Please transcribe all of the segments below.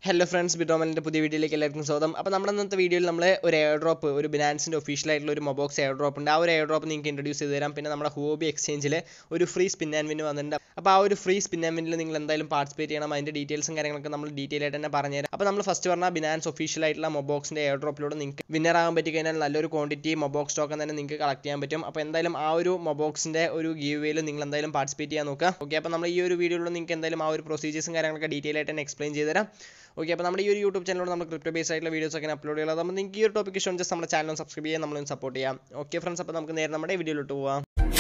hello friends ബിഡോമലിൻ്റെ പുതിയ വീഡിയോയിലേക്ക് എല്ലാവർക്കും സ്വാഗതം അപ്പോൾ നമ്മുടെ ഇന്നത്തെ വീഡിയോയിൽ നമ്മൾ ഒരു എയർ ഡ്രോപ്പ് ഒരു ബിനാൻസിൻ്റെ ഒഫീഷ്യൽ ആയിട്ടുള്ള ഒരു മൊബോക്സ് എയർ ഡ്രോപ്പ് ഉണ്ട് ആ ഒരു എയർ ഡ്രോപ്പ് നിങ്ങൾക്ക് ഇൻട്രൊഡ്യൂസ് ചെയ്ത് തരാം പിന്നെ നമ്മുടെ ഹോബി എക്സ്ചേഞ്ചിൽ ഒരു ഫ്രീ സ്പിൻ ആൻഡ് വിൻ വന്നിട്ടുണ്ട് അപ്പോൾ ആ ഒരു ഫ്രീ സ്പിൻ ആൻഡ് വിന്നിൽ നിങ്ങൾ എന്തായാലും പാർട്ടിസിപ്പേറ്റ് ചെയ്യണം അതിൻ്റെ ഡീറ്റെയിൽസും കാര്യങ്ങളൊക്കെ നമ്മൾ ഡീറ്റെയിൽ ആയിട്ട് തന്നെ പറഞ്ഞുതരാം അപ്പോൾ നമ്മൾ ഫസ്റ്റ് പറഞ്ഞാൽ ബിനാൻസ് ഒഫീഷ്യൽ ആയിട്ടുള്ള മൊബോക്സിൻ്റെ എയർ ഡ്രോപ്പിലൂടെ നിങ്ങൾക്ക് വിന്നർ ആകാൻ പറ്റി കഴിഞ്ഞാൽ നല്ലൊരു ക്വാണ്ടിറ്റി മൊബോക്സ് ടോക്കൺ തന്നെ നിങ്ങൾക്ക് കളക്ട് ചെയ്യാൻ പറ്റും അപ്പോൾ എന്തായാലും ആ ഒരു മൊബോക്സിൻ്റെ ഒരു ഗീവ് വേയിൽ നിങ്ങൾ എന്തായാലും പാർട്ടിസിപ്പേറ്റ് ചെയ്യാൻ നോക്കുക ഓക്കെ അപ്പോൾ നമ്മൾ ഈ ഒരു വീഡിയോയിൽ നിങ്ങൾക്ക് എന്തായാലും ആ ഒരു പ്രൊസീജിയേഴ്സും കാര്യങ്ങളൊക്കെ ഡീറ്റെയിൽ ആയിട്ട് തന്നെ എക്സ്പ്ലെയിൻ ചെയ്ത് തരാം ഓക്കെ അപ്പോൾ നമ്മുടെ ഈ ഒരു യൂട്യൂബ് ചാനലിലൂടെ നമ്മൾ ക്രിപ്റ്റോ ബേസ് ആയിട്ടുള്ള വീഡിയോസ് ഒക്കെ അപ്ലോഡ് ചെയ്യുന്നത് അപ്പോൾ നിങ്ങൾക്ക് ഈ ഒരു ടോപ്പിക്ക് ഇഷ്ടം ജസ്റ്റ് നമ്മുടെ ചാനൽ സബ്സ്ക്രൈബ് ചെയ്യാൻ നമ്മളൊന്ന് സപ്പോർട്ട് ചെയ്യാം ഓക്കെ ഫ്രണ്ട്സ് അപ്പോൾ നമുക്ക് നേരെ നമ്മുടെ വീഡിയോയിലോട്ട് പോവാം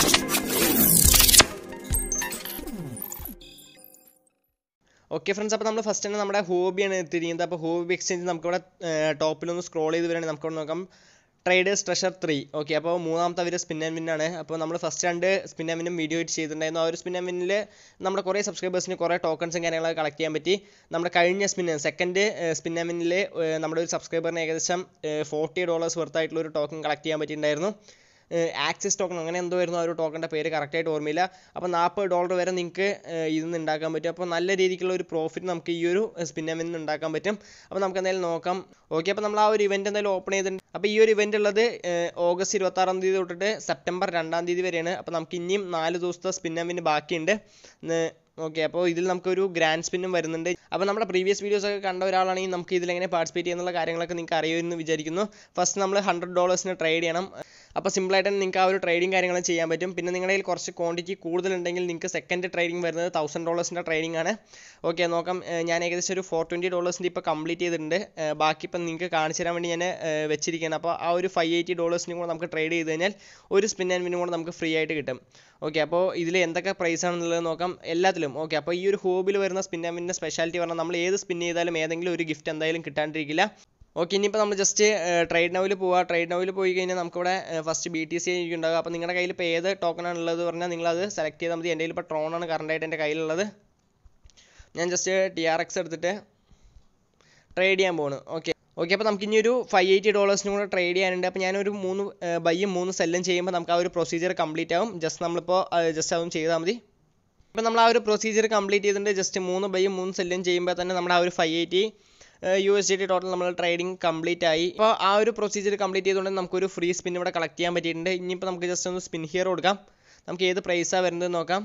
ഓക്കെ ഫ്രണ്ട്സ് അപ്പോൾ നമ്മൾ ഫസ്റ്റ് തന്നെ നമ്മുടെ ഹോബിയാണ് തിരിയുന്നത് അപ്പോൾ ഹോബി എക്സ്ചേഞ്ച് നമുക്കിവിടെ ടോപ്പിലൊന്ന് സ്ക്രോൾ ചെയ്ത് വരികയാണെങ്കിൽ നമുക്കിവിടെ നോക്കാം ട്രേഡേഴ്സ് ട്രഷർ ത്രീ ഓക്കെ അപ്പോൾ മൂന്നാമത്തെ അവർ സ്പിൻ ആൻഡ് വിൻ ആണ് അപ്പോൾ നമ്മൾ ഫസ്റ്റ് രണ്ട് സ്പിൻ ആൻഡ് വിന്നും വീഡിയോ ചെയ്തിട്ടുണ്ടായിരുന്നു ആ ഒരു സ്പിൻ ആൻഡ് വിന്നിൽ നമ്മുടെ കുറേ സബ്സ്ക്രൈബേഴ്സിന് കുറേ ടോക്കൺസും കാര്യങ്ങളൊക്കെ കളക്ട് ചെയ്യാൻ പറ്റി നമ്മുടെ കഴിഞ്ഞ സ്പിൻ സെക്കൻഡ് സ്പിൻ ആൻഡ് വിന്നിൽ നമ്മുടെ ഒരു സബ്സ്ക്രൈബറിന് ഏകദേശം ഫോർട്ടി ഡോളേഴ്സ് വർത്ത് ആയിട്ടുള്ള ഒരു ടോക്കൺ കളക്ട് ചെയ്യാൻ പറ്റിയിട്ടുണ്ടായിരുന്നു ആക്സിസ് ടോക്കൺ അങ്ങനെ എന്തോ ആയിരുന്നു ആ ഒരു ടോക്കണിൻ്റെ പേര് കറക്റ്റായിട്ട് ഓർമ്മയില്ല അപ്പോൾ നാൽപ്പത് ഡോളർ വരെ നിങ്ങൾക്ക് ഇതിൽ നിന്ന് ഉണ്ടാക്കാൻ പറ്റും അപ്പോൾ നല്ല രീതിക്കുള്ള ഒരു പ്രോഫിറ്റ് നമുക്ക് ഈ ഒരു സ്പിന്നമിൽ നിന്ന് ഉണ്ടാക്കാൻ പറ്റും അപ്പോൾ നമുക്ക് എന്തായാലും നോക്കാം ഓക്കെ അപ്പോൾ നമ്മൾ ആ ഒരു ഇവൻറ്റ് എന്തായാലും ഓപ്പൺ ചെയ്തിട്ടുണ്ട് അപ്പോൾ ഈ ഒരു ഇവൻറ്റ് ഉള്ളത് ഓഗസ്റ്റ് ഇരുപത്താറാം തീയതി തൊട്ടിട്ട് സെപ്റ്റംബർ രണ്ടാം തീയതി വരെയാണ് അപ്പോൾ നമുക്ക് ഇനിയും നാല് ദിവസത്തെ സ്പിന്നമിന് ബാക്കിയുണ്ട് ഓക്കെ അപ്പോൾ ഇതിൽ നമുക്കൊരു ഗ്രാൻഡ് സ്പിന്നും വരുന്നുണ്ട് അപ്പോൾ നമ്മുടെ പ്രീവിയസ് വീഡിയോസ് ഒക്കെ കണ്ട ഒരാളാണെങ്കിൽ നമുക്ക് ഇതിലെങ്ങനെ പാർട്ടിസിപ്പേറ്റ് ചെയ്യുന്നുള്ള കാര്യങ്ങളൊക്കെ നിങ്ങൾക്ക് അറിയുമെന്ന് വിചാരിക്കുന്നു ഫസ്റ്റ് നമ്മൾ ഹൺഡ്രഡ് ഡോളേഴ്സിന് ട്രേഡ് ചെയ്യണം അപ്പോൾ സിമ്പിളായിട്ട് നിങ്ങൾക്ക് ആ ഒരു ട്രേഡിങ് കാര്യങ്ങളും ചെയ്യാൻ പറ്റും പിന്നെ നിങ്ങളുടെ കയ്യിൽ കുറച്ച് ക്വാണ്ടിറ്റി കൂടുതലുണ്ടെങ്കിൽ നിങ്ങൾക്ക് സെക്കൻഡ് ട്രേഡിംഗ് വരുന്നത് തൗസൻഡ് ഡോളേഴ്സിൻ്റെ ട്രേഡിംഗ് ആണ് ഓക്കെ നോക്കാം ഞാൻ ഏകദേശം ഒരു ഫോർ ട്വൻറ്റി ഡോളേഴ്സിൻ്റെ ഇപ്പോൾ കംപ്ലീറ്റ് ചെയ്തിട്ടുണ്ട് ബാക്കി ഇപ്പം നിങ്ങൾക്ക് കാണിച്ചു തരാൻ വേണ്ടി ഞാൻ വെച്ചിരിക്കുകയാണ് അപ്പോൾ ആ ഒരു ഫൈവ് എയ്റ്റി ഡോളേഴ്സിനും കൂടെ നമുക്ക് ട്രേഡ് ചെയ്ത് കഴിഞ്ഞാൽ ഒരു സ്പിൻ ആൻഡ് വിനും കൂടെ നമുക്ക് ഫ്രീ ആയിട്ട് കിട്ടും ഓക്കെ അപ്പോൾ ഇതിൽ എന്തൊക്കെ പ്രൈസ് ആണെന്നുള്ളത് നോക്കാം എല്ലാത്തിലും ഓക്കെ അപ്പോൾ ഈ ഒരു ഹോബിൽ വരുന്ന സ്പിൻ ആൻഡ് വിൻ്റെ സ്പെഷ്യാലിറ്റി പറഞ്ഞാൽ നമ്മൾ ഏത് സ്പിൻ ചെയ്താലും ഏതെങ്കിലും ഒരു ഗിഫ്റ്റ് എന്തായാലും കിട്ടാണ്ടിരിക്കില്ല ഓക്കെ ഇനിയിപ്പോൾ നമ്മൾ ജസ്റ്റ് ട്രേഡ് നൗവിൽ പോവുക ട്രേഡ് നൗവിൽ പോയി കഴിഞ്ഞാൽ നമുക്കിവിടെ ഫസ്റ്റ് ബി ടി സി ആയിരിക്കും ഉണ്ടാകുക അപ്പോൾ നിങ്ങളുടെ കയ്യിൽ ഇപ്പോൾ ഏത് ടോക്കണാണ് ഉള്ളത് പറഞ്ഞാൽ നിങ്ങളത് സെലക്ട് ചെയ്താൽ മതി എൻ്റെ കയ്യിൽ ഇപ്പോൾ ട്രോണാണ് കറണ്ടായിട്ട് എൻ്റെ കയ്യിലുള്ളത് ഞാൻ ജസ്റ്റ് ടി ആർ എക്സ് എടുത്തിട്ട് ട്രേഡ് ചെയ്യാൻ പോണ് ഓക്കെ ഓക്കെ അപ്പോൾ നമുക്ക് ഇനി ഒരു ഫൈവ് എയ്റ്റി ഡോളേഴ്സിനും കൂടെ ട്രേഡ് ചെയ്യാനുണ്ട് അപ്പോൾ ഞാനൊരു മൂന്ന് ബൈയും മൂന്ന് സെല്ലും ചെയ്യുമ്പോൾ നമുക്ക് ആ ഒരു പ്രൊസീജിയർ കംപ്ലീറ്റ് ആവും ജസ്റ്റ് നമ്മളിപ്പോൾ ജസ്റ്റ് അതും ചെയ്താൽ മതി അപ്പോൾ നമ്മൾ ആ ഒരു പ്രൊസീജിയർ കംപ്ലീറ്റ് ചെയ്തിട്ട് ജസ്റ്റ് മൂന്ന് ബൈയും മൂന്ന് സെല്ലും ചെയ്യുമ്പോൾ തന്നെ നമ്മുടെ ആ ഒരു five eighty U S D T total നമ്മൾ ട്രേഡിംഗ് കംപ്ലീറ്റ് ആയി അപ്പോൾ ആ ഒരു പ്രൊസീജിയർ കംപ്ലീറ്റ് ചെയ്തുകൊണ്ട് നമുക്കൊരു ഫ്രീ സ്പിൻ ഇവിടെ കളക്ട് ചെയ്യാൻ പറ്റിയിട്ടുണ്ട് ഇനിയിപ്പോൾ നമുക്ക് ജസ്റ്റ് ഒന്ന് സ്പിൻ ഹിയർ കൊടുക്കാം നമുക്ക് ഏത് പ്രൈസാണ് വരുന്നത് നോക്കാം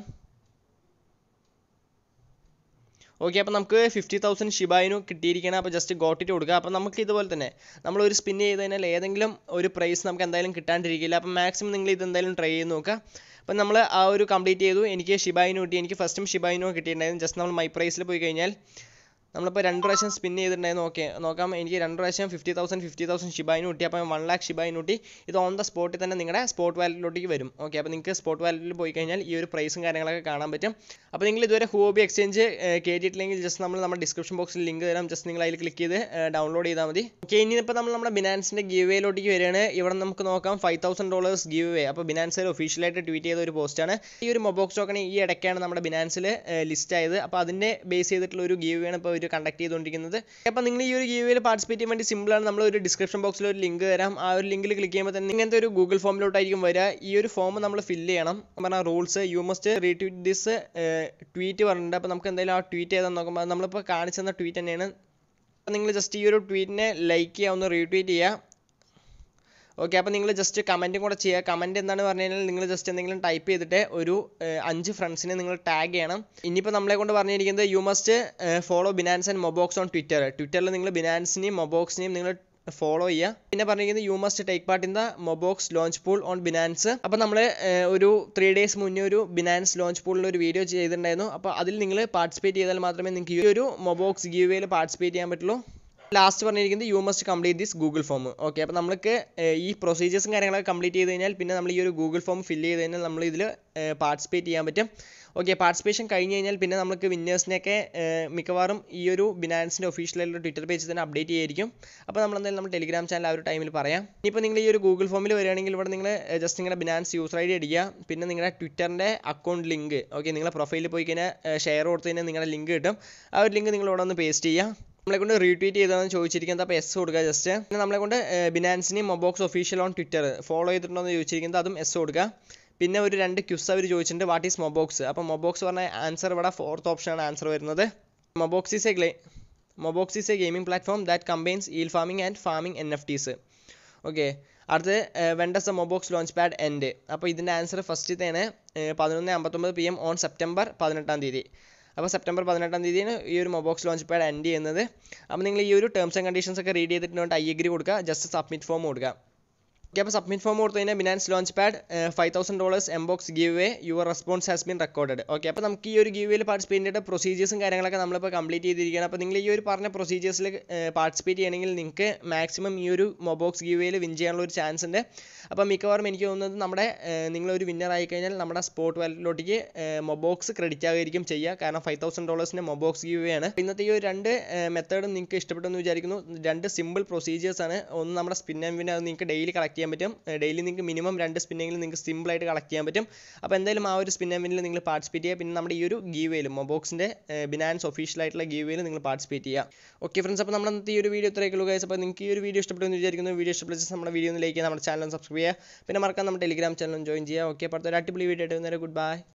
ഓക്കെ അപ്പോൾ നമുക്ക് ഫിഫ്റ്റി തൗസൻഡ് ഷിബായിനു കിട്ടിയിരിക്കണം അപ്പോൾ ജസ്റ്റ് ഗോട്ടിട്ട് കൊടുക്കുക അപ്പോൾ നമുക്ക് ഇതുപോലെ തന്നെ നമ്മൾ ഒരു സ്പിൻ ചെയ്ത് കഴിഞ്ഞാൽ ഏതെങ്കിലും ഒരു പ്രൈസ് നമുക്ക് എന്തായാലും കിട്ടാണ്ടിരിക്കില്ല അപ്പോൾ മാക്സിമം നിങ്ങൾ ഇത് എന്തായാലും ട്രൈ ചെയ്ത് നോക്കുക അപ്പം നമ്മൾ ആ ഒരു കംപ്ലീറ്റ് ചെയ്തു എനിക്ക് ഷിബായിനു കിട്ടി എനിക്ക് ഫസ്റ്റും ഷിബായിനു കിട്ടിയിട്ടുണ്ടായിരുന്നു ജസ്റ്റ് നമ്മൾ മൈ പ്രൈസിൽ പോയി കഴിഞ്ഞാൽ നമ്മളിപ്പോൾ രണ്ട് പ്രാവശ്യം സ്പിൻ ചെയ്തിട്ടുണ്ടായിരുന്നു ഓക്കെ നോക്കാം എനിക്ക് രണ്ട് പ്രാവശ്യം ഫിഫ്റ്റി തൗസൻഡ് ഫിഫ്റ്റി തൗസൻഡ് ഷിബായിന് കിട്ടി അപ്പോൾ വൺ ലാക്ക് ഷിബായിന് കിട്ടി ഇത് ഓൺ ദ സ്പോട്ടിൽ തന്നെ നിങ്ങളുടെ സ്പോട്ട് വാലറ്റിലോട്ടേക്ക് വരും ഓക്കെ അപ്പോൾ നിങ്ങൾക്ക് സ്പോട്ട് വാലറ്റിൽ പോയി കഴിഞ്ഞാൽ ഈ ഒരു പ്രൈസും കാര്യങ്ങളൊക്കെ കാണാൻ പറ്റും അപ്പോൾ നിങ്ങൾ ഇതുവരെ ഹോബി എക്സ്ചേഞ്ച് കയറ്റിയിട്ടില്ലെങ്കിൽ ജസ്റ്റ് നമ്മൾ നമ്മുടെ ഡിസ്ക്രിപ്ഷൻ ബോക്സിൽ ലിങ്ക് തരാം ജസ്റ്റ് നിങ്ങൾ അതിൽ ക്ലിക്ക് ചെയ്ത് ഡൗൺലോഡ് ചെയ്താൽ മതി ഓക്കെ ഇനിയിപ്പോൾ നമ്മൾ നമ്മുടെ ബിനാൻസിൻ്റെ ഗീവ് വേയിലോട്ടേക്ക് വരികയാണ് ഇവിടെ നമുക്ക് നോക്കാം five thousand dollars giveaway അപ്പോൾ ബിനാൻസിൽ ഒഫീഷ്യലായിട്ട് ട്വീറ്റ് ചെയ്ത ഒരു പോസ്റ്റാണ് ഈ ഒരു മൊബോക്സ് ടോക്കൺ ഈ ഇടയ്ക്കാണ് നമ്മുടെ ബിനാൻസിൽ ലിസ്റ്റ് ആയത് അപ്പോൾ അതിൻ്റെ ബേസ് ചെയ്തിട്ടുള്ള ഒരു ഗീവ് വേയാണ് ഇപ്പോൾ ഒരു കണ്ടക്ട് ചെയ്തുകൊണ്ടിരിക്കുന്നത് ചെയ്യുന്നത് അപ്പോൾ നിങ്ങൾ ഈ ഒരു ഗീവിയിൽ പാർട്ടിസിപ്പേറ്റ് ചെയ്യാൻ വേണ്ടി സിമ്പിളാണ് നമ്മൾ ഒരു ഡിസ്ക്രിപ്ഷൻ ബോക്സിൽ ഒരു ലിങ്ക് തരാം ആ ഒരു ലിങ്കിൽ ക്ലിക്ക് ചെയ്യുമ്പോൾ തന്നെ ഇങ്ങനത്തെ ഒരു ഗൂഗിൾ ഫോമിലോട്ടായിരിക്കും വരിക ഈ ഒരു ഫോം നമ്മൾ ഫില്ല് ചെയ്യണം പറഞ്ഞാൽ rules you must retweet this tweet പറഞ്ഞിട്ടുണ്ട് അപ്പോൾ നമുക്ക് എന്തായാലും ആ ട്വീറ്റ് ചെയ്താൽ നോക്കുമ്പോൾ നമ്മളിപ്പോൾ കാണിച്ചു തന്ന ട്വീറ്റ് തന്നെയാണ് നിങ്ങൾ ജസ്റ്റ് ഈ ഒരു ട്വീറ്റിനെ ലൈക്ക് ചെയ്യുക ഒന്ന് റീട്വീറ്റ് ചെയ്യുക ഓക്കെ അപ്പോൾ നിങ്ങൾ ജസ്റ്റ് കമൻറ്റും കൂടെ ചെയ്യുക കമൻറ്റ് എന്താണ് പറഞ്ഞു കഴിഞ്ഞാൽ നിങ്ങൾ ജസ്റ്റ് എന്തെങ്കിലും ടൈപ്പ് ചെയ്തിട്ട് ഒരു അഞ്ച് ഫ്രണ്ട്സിനെ നിങ്ങൾ ടാഗ് ചെയ്യണം ഇനിയിപ്പോൾ നമ്മളെ കൊണ്ട് പറഞ്ഞിരിക്കുന്നത് you must follow Binance and Mobox on Twitter ട്വിറ്ററിൽ നിങ്ങൾ ബിനാൻസിനെയും മൊബോക്സിനെയും നിങ്ങൾ ഫോളോ ചെയ്യുക പിന്നെ പറഞ്ഞിരിക്കുന്നത് you must take part in the Mobox launch pool on Binance അപ്പോൾ നമ്മൾ ഒരു ത്രീ ഡേയ്സ് മുന്നേ ഒരു ബിനാൻസ് ലോഞ്ച് പൂളിൽ ഒരു വീഡിയോ ചെയ്തിട്ടുണ്ടായിരുന്നു അപ്പോൾ അതിൽ നിങ്ങൾ പാർട്ടിസിപ്പേറ്റ് ചെയ്താൽ മാത്രമേ നിങ്ങൾക്ക് ഈ ഒരു മൊബോക്സ് ഗീവേയിൽ പാർട്ടിസിപ്പേറ്റ് ചെയ്യാൻ പറ്റുള്ളൂ ലാസ്റ്റ് പറഞ്ഞിരിക്കുന്നത് you must complete this Google form okay അപ്പോൾ നമുക്ക് ഈ പ്രൊസീജിയേഴ്സും കാര്യങ്ങളൊക്കെ കംപ്ലീറ്റ് ചെയ്ത് കഴിഞ്ഞാൽ പിന്നെ നമ്മൾ ഈ ഒരു ഗൂഗിൾ ഫോം ഫില്ല് ചെയ്ത് കഴിഞ്ഞാൽ നമ്മൾ ഇതിൽ പാർട്ടിസിപ്പേറ്റ് ചെയ്യാൻ പറ്റും ഓക്കെ പാർട്ടിസിപ്പേഷൻ കഴിഞ്ഞ് കഴിഞ്ഞാൽ പിന്നെ നമുക്ക് വിന്നേഴ്സിനെയൊക്കെ മിക്കവാറും ഈ ഒരു ബിനാൻസിൻ്റെ ഒഫീഷ്യലായിട്ടുള്ള ട്വിറ്റർ പേജിൽ തന്നെ അപ്ഡേറ്റ് ചെയ്യായിരിക്കും അപ്പോൾ നമ്മൾ എന്തായാലും നമ്മൾ ടെലിഗ്രാം ചാനൽ ആ ഒരു ടൈമിൽ പറയാം ഇനിയിപ്പോൾ നിങ്ങൾ ഈ ഒരു ഗൂഗിൾ ഫോമിൽ വരികയാണെങ്കിൽ ഇവിടെ നിങ്ങൾ ജസ്റ്റ് നിങ്ങളുടെ ബിനാൻസ് യൂസർ ഐ ഡി അടിക്കുക പിന്നെ നിങ്ങളുടെ ട്വിറ്ററിൻ്റെ അക്കൗണ്ട് ലിങ്ക് ഓക്കെ നിങ്ങളുടെ പ്രൊഫൈലിൽ പോയി കഴിഞ്ഞാൽ ഷെയർ കൊടുത്ത് കഴിഞ്ഞാൽ നിങ്ങളുടെ ലിങ്ക് കിട്ടും ആ ഒരു ലിങ്ക് നിങ്ങൾ ഇവിടെ ഒന്ന് പേസ്റ്റ് ചെയ്യുക നമ്മളെ കൊണ്ട് റീട്വീറ്റ് ചെയ്തതെന്ന് ചോദിച്ചിരിക്കുന്നത് അപ്പോൾ എസ് കൊടുക്കുക ജസ്റ്റ് പിന്നെ നമ്മളെ കൊണ്ട് ബിനാൻസിനെയും Mobox official on Twitter follow ചെയ്തിട്ടുണ്ടോ എന്ന് ചോദിച്ചിരിക്കുന്നത് അതും എസ് കൊടുക്കുക പിന്നെ ഒരു രണ്ട് ക്യുസ് അവർ ചോദിച്ചിട്ടുണ്ട് വാട്ട് ഈസ് മൊബോക്സ് അപ്പോൾ മൊബോക്സ് പറഞ്ഞ ആൻസർ ഇവിടെ ഫോർത്ത് ഓപ്ഷനാണ് ആൻസർ വരുന്നത് Mobox is a Mobox is a gaming platform that combines yield farming and farming N F Ts okay അടുത്ത് when does a Mobox launch pad end അപ്പോൾ ഇതിൻ്റെ answer ഫസ്റ്റത്തേണ് പതിനൊന്ന് അമ്പത്തൊമ്പത് പി എം ഓൺ സെപ്റ്റംബർ പതിനെട്ടാം തീയതി അപ്പോൾ September പതിനെട്ടാം തീയതിയാണ് ഈ ഒരു മൊബോക്സ് ലോഞ്ച് പാഡ് എൻഡ് ചെയ്യുന്നത് അപ്പോൾ നിങ്ങൾ ഈ ഒരു ടേംസ് ആൻഡ് കണ്ടീഷൻസ് ഒക്കെ റീഡ് ചെയ്തിട്ടുണ്ട് ഐ എഗ്രി കൊടുക്കുക ജസ്റ്റ് സബ്മിറ്റ് ഫോം കൊടുക്കുക ഓക്കെ അപ്പോൾ സബ്മിറ്റ് ഫോം കൊടുത്തു കഴിഞ്ഞാൽ Binance launch pad five thousand dollars MBOX giveaway your response has been recorded okay അപ്പോൾ നമുക്ക് ഈ ഒരു ഗീവ് വേയിൽ പാർട്ടിസിപ്പേറ്റ് ചെയ്യേണ്ട പ്രൊസീജിയേഴ്സും കാര്യങ്ങളൊക്കെ നമ്മളിപ്പോൾ കംപ്ലീറ്റ് ചെയ്തിരിക്കുകയാണ് അപ്പോൾ നിങ്ങൾ ഈ ഒരു പറഞ്ഞ പ്രൊസീജിയേഴ്സിൽ പാർട്ടിസിപ്പേറ്റ് ചെയ്യണമെങ്കിൽ നിങ്ങൾക്ക് മാക്സിമം ഈ ഒരു മൊബോക്സ് ഗീവ് വേയിൽ വിൻ ചെയ്യാനുള്ള ഒരു ചാൻസ് ഉണ്ട് അപ്പോൾ മിക്കവാറും എനിക്ക് തോന്നുന്നത് നമ്മുടെ നിങ്ങളൊരു വിന്നർ ആയി കഴിഞ്ഞാൽ നമ്മുടെ സ്പോട്ട് വാലറ്റിലോട്ടേക്ക് മൊബോക്സ് ക്രെഡിറ്റ് ആകുമായിരിക്കും ചെയ്യുക കാരണം ഫൈവ് തൗസൻഡ് ഡോളേഴ്സിൻ്റെ മൊബോക്സ് ഗീവ് വേ ആണ് ഇന്നത്തെ ഈ ഒരു രണ്ട് മെത്തേഡും നിങ്ങൾക്ക് ഇഷ്ടപ്പെട്ടെന്ന് വിചാരിക്കുന്നു രണ്ട് സിമ്പിൾ പ്രൊസീജിയേഴ്സ് ആണ് ഒന്ന് നമ്മുടെ സ്പിൻ ആൻഡ് വിൻ അത് നിങ്ങൾക്ക് ഡെയിലി കളക്ട് ചെയ്യാൻ പറ്റും ഡെയിലി നിങ്ങൾക്ക് മിനിമം രണ്ട് സ്പിന്നെങ്കിലും നിങ്ങൾക്ക് സിമ്പിളായിട്ട് കളക്ട് ചെയ്യാൻ പറ്റും അപ്പോൾ എന്തായാലും ആ ഒരു സ്പിൻ ആൻഡ് വിന്നിൽ നിങ്ങൾ പാർട്ടിസിപ്പേറ്റ് ചെയ്യുക പിന്നെ നമ്മുടെ ഈ ഒരു ഗീവ് വേയിലും മൊബോക്സിൻ്റെ ബിനാൻസ് ഒഫീഷ്യൽ ആയിട്ടുള്ള ഗീവ് വേയിൽ നിങ്ങൾ പാർട്ടിസിപ്പേറ്റ് ചെയ്യുക ഓക്കെ ഫ്രണ്ട്സ് അപ്പോൾ നമ്മുടെ ഇന്നത്തെ ഈ ഒരു വീഡിയോ ഇത്രയൊക്കെ ഉള്ളൂ ഗൈസ് അപ്പോൾ നിങ്ങൾക്ക് ഈ ഒരു വീഡിയോ ഇഷ്ടപ്പെട്ടെന്ന് വിചാരിക്കുന്നു വീഡിയോ ഇഷ്ടപ്പെട്ട് നമ്മുടെ വീഡിയോ ഒന്ന് ലൈക്ക് ചെയ്യുക നമ്മുടെ ചാനൽ സബ്സ്ക്രൈബ് ചെയ്യുക പിന്നെ മറക്കാൻ നമ്മുടെ ടെലിഗ്രാം ചാനലും ജോയിൻ ചെയ്യുക ഓക്കെ അപ്പോൾ അടുത്തൊരു അടിപൊളി വീഡിയോ ആയിട്ട് നേരെ ഗുഡ് ബൈ